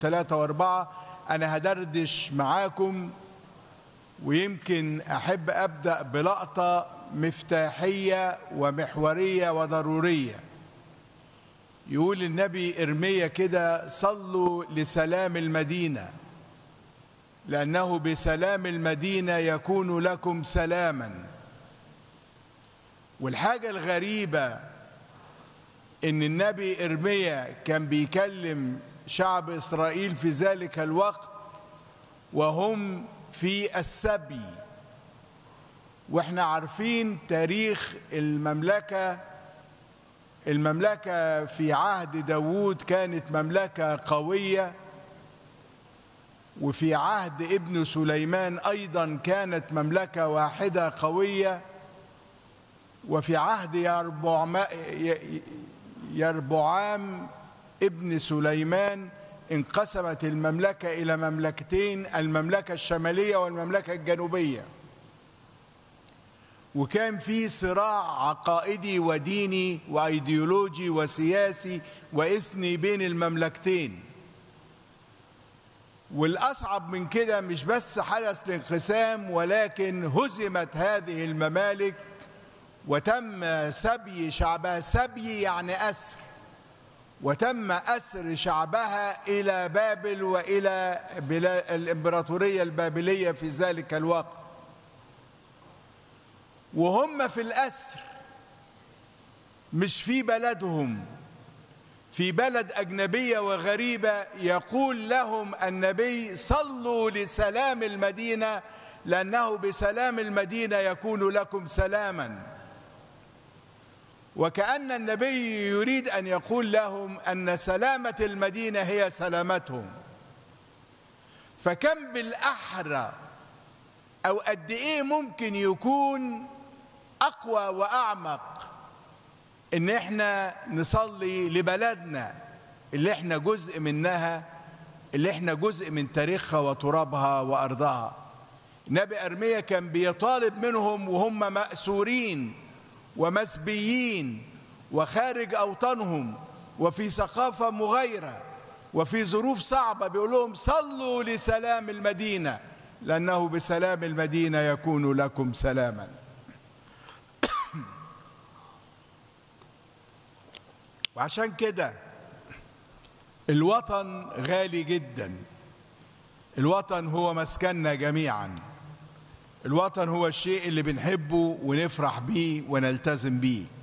ثلاثة وأربعة أنا هدردش معاكم ويمكن أحب أبدأ بلقطة مفتاحية ومحورية وضرورية يقول النبي إرميا كده صلوا لسلام المدينة لأنه بسلام المدينة يكون لكم سلاما والحاجة الغريبة إن النبي إرميا كان بيكلم شعب إسرائيل في ذلك الوقت وهم في السبي واحنا عارفين تاريخ المملكة المملكة في عهد داوود كانت مملكة قوية وفي عهد ابن سليمان أيضا كانت مملكة واحدة قوية وفي عهد يربعام ابن سليمان انقسمت المملكة إلى مملكتين المملكة الشمالية والمملكة الجنوبية وكان في صراع عقائدي وديني وايديولوجي وسياسي واثني بين المملكتين والاصعب من كده مش بس حدث الانقسام ولكن هزمت هذه الممالك وتم سبي شعبها سبي يعني اسر وتم اسر شعبها الى بابل والى الامبراطوريه البابليه في ذلك الوقت وهم في الأسر مش في بلدهم في بلد أجنبية وغريبة يقول لهم النبي صلوا لسلام المدينة لأنه بسلام المدينة يكون لكم سلاما وكأن النبي يريد أن يقول لهم أن سلامة المدينة هي سلامتهم فكم بالأحرى أو قد إيه ممكن يكون أقوى وأعمق إن إحنا نصلي لبلدنا اللي إحنا جزء منها اللي إحنا جزء من تاريخها وترابها وأرضها نبي أرميا كان بيطالب منهم وهم مأسورين ومسبيين وخارج أوطانهم وفي ثقافة مغايرة وفي ظروف صعبة بيقول لهم صلوا لسلام المدينة لأنه بسلام المدينة يكون لكم سلاما وعشان كده الوطن غالي جدا الوطن هو مسكننا جميعا الوطن هو الشيء اللي بنحبه ونفرح بيه ونلتزم بيه